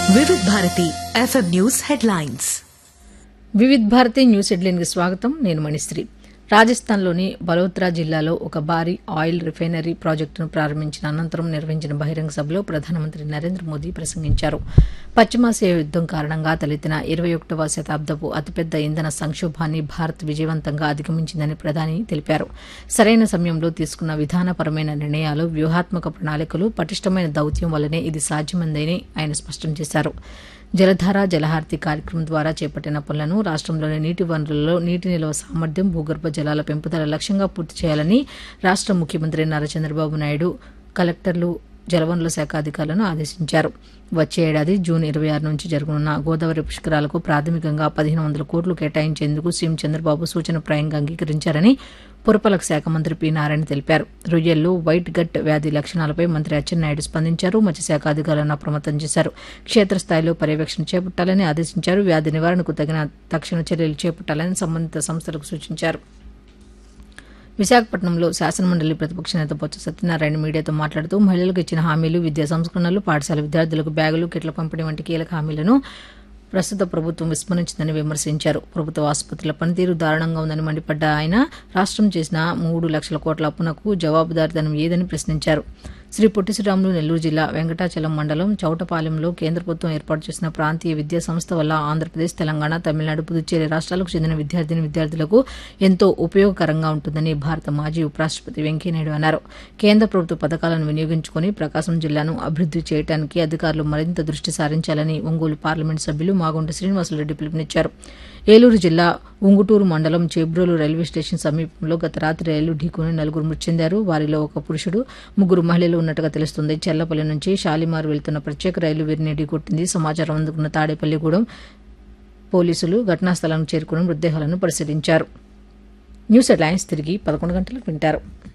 వివిధ Bharati FM news headlines Vividh Bharati news హెడ్లైన్కి స్వాగతం నేను మణిశ్రీ రాజస్థాన్లోని బలోత్రా జిల్లాలో ఒక భారీ ఆయిల్ రిఫైనరీ ప్రాజెక్టును ప్రారంభించిన అనంతరం నిర్వహించిన బహిరంగ సభలో ప్రధానమంత్రి నరేంద్ర మోదీ ప్రసంగించారు పశ్చిమాసియా యుద్దం కారణంగా తలెత్తిన ఇరవై ఒకటవ శతాబ్దపు అతిపెద్ద ఇంధన సంక్షోభాన్ని భారత్ విజయవంతంగా అధిగమించిందని ప్రధాని తెలిపారు సరైన సమయంలో తీసుకున్న విధానపరమైన నిర్ణయాలు వ్యూహాత్మక ప్రణాళికలు పటిష్టమైన దౌత్యం వల్లనే ఇది సాధ్యమైందని ఆయన స్పష్టం చేశారు జలధార జలహారతి కార్యక్రమం ద్వారా చేపట్టిన పనులను రాష్ట్రంలోని నీటి వనరులలో నీటి నిల్వ సామర్థ్యం భూగర్భ జలాల పెంపుదల లక్ష్యంగా పూర్తి చేయాలని రాష్ట్ర ముఖ్యమంత్రి నారా చంద్రబాబు నాయుడు కలెక్టర్లు జలవనరుల శాఖ అధికారులను ఆదేశించారు వచ్చే ఏడాది జూన్ ఇరవై ఆరు నుంచి జరగనున్న గోదావరి పుష్కరాలకు ప్రాథమికంగా పదిహేను వందల కోట్లు కేటాయించేందుకు సీఎం చంద్రబాబు సూచనప్రాయంగా అంగీకరించారని పురపాలక శాఖ మంత్రి పి నారాయణ తెలిపారు రొయ్యల్లో వైట్ గట్ వ్యాధి లక్షణాలపై మంత్రి అచ్చెన్నాయుడు స్పందించారు మత్స్యశాఖ అధికారులను అప్రమత్తం చేశారు క్షేత్రస్థాయిలో పర్యవేక్షణ చేపట్టాలని ఆదేశించారు వ్యాధి నివారణకు తగిన తక్షణ చర్యలు చేపట్టాలని సంబంధిత సంస్థలకు సూచించారు విశాఖపట్నంలో శాసనమండలి ప్రతిపక్ష నేత బొత్స సత్యనారాయణ మీడియాతో మాట్లాడుతూ మహిళలకు ఇచ్చిన హామీలు విద్యా సంస్కరణలు పాఠశాల విద్యార్థులకు బ్యాగులు కిట్ల పంపిణీ వంటి కీలక హామీలను ప్రస్తుత ప్రభుత్వం విస్మరించిందని విమర్శించారు ప్రభుత్వ ఆసుపత్రుల పనితీరు దారుణంగా ఉందని మండిపడ్డ ఆయన రాష్ట్రం చేసిన మూడు లక్షల కోట్ల అప్పునకు జవాబుదారితనం ఏదని ప్రశ్నించారు శ్రీ పొట్టి శ్రీరాములు నెల్లూరు జిల్లా వెంకటాచలం మండలం చౌటపాలెంలో కేంద్ర ప్రభుత్వం ఏర్పాటు చేసిన ప్రాంతీయ విద్యా సంస్థ వల్ల ఆంధ్రప్రదేశ్ తెలంగాణ తమిళనాడు పుదుచ్చేరి రాష్ట్రాలకు చెందిన విద్యార్థిని విద్యార్థులకు ఎంతో ఉపయోగకరంగా ఉంటుందని భారత మాజీ ఉపరాష్టపతి వెంకయ్యనాయుడు అన్నారు కేంద్ర ప్రభుత్వ పథకాలను వినియోగించుకుని ప్రకాశం జిల్లాను అభివృద్ది చేయడానికి అధికారులు మరింత దృష్టి సారించాలని ఒంగోలు పార్లమెంట్ సభ్యులు మాగుంట శ్రీనివాసులరెడ్డి పిలుపునిచ్చారు ఏలూరు జిల్లా ఉంగుటూరు మండలం చేబ్రోలు రైల్వే స్టేషన్ సమీపంలో గత రాత్రి రైలు ఢీకొని నలుగురు మృతి చెందారు వారిలో ఒక పురుషుడు ముగ్గురు మహిళలు ఉన్నట్టుగా తెలుస్తుంది చెల్లపల్లి నుంచి షాలిమార్ వెళ్తున్న ప్రత్యేక రైలు వీరిని ఢీకొట్టింది సమాచారం అందుకున్న తాడేపల్లిగూడెం పోలీసులు ఘటనా స్థలానికి చేరుకుని మృతదేహాలను పరిశీలించారు న్యూస్ హెడ్లైన్స్ తిరిగి పదకొండు గంటలకు వింటారు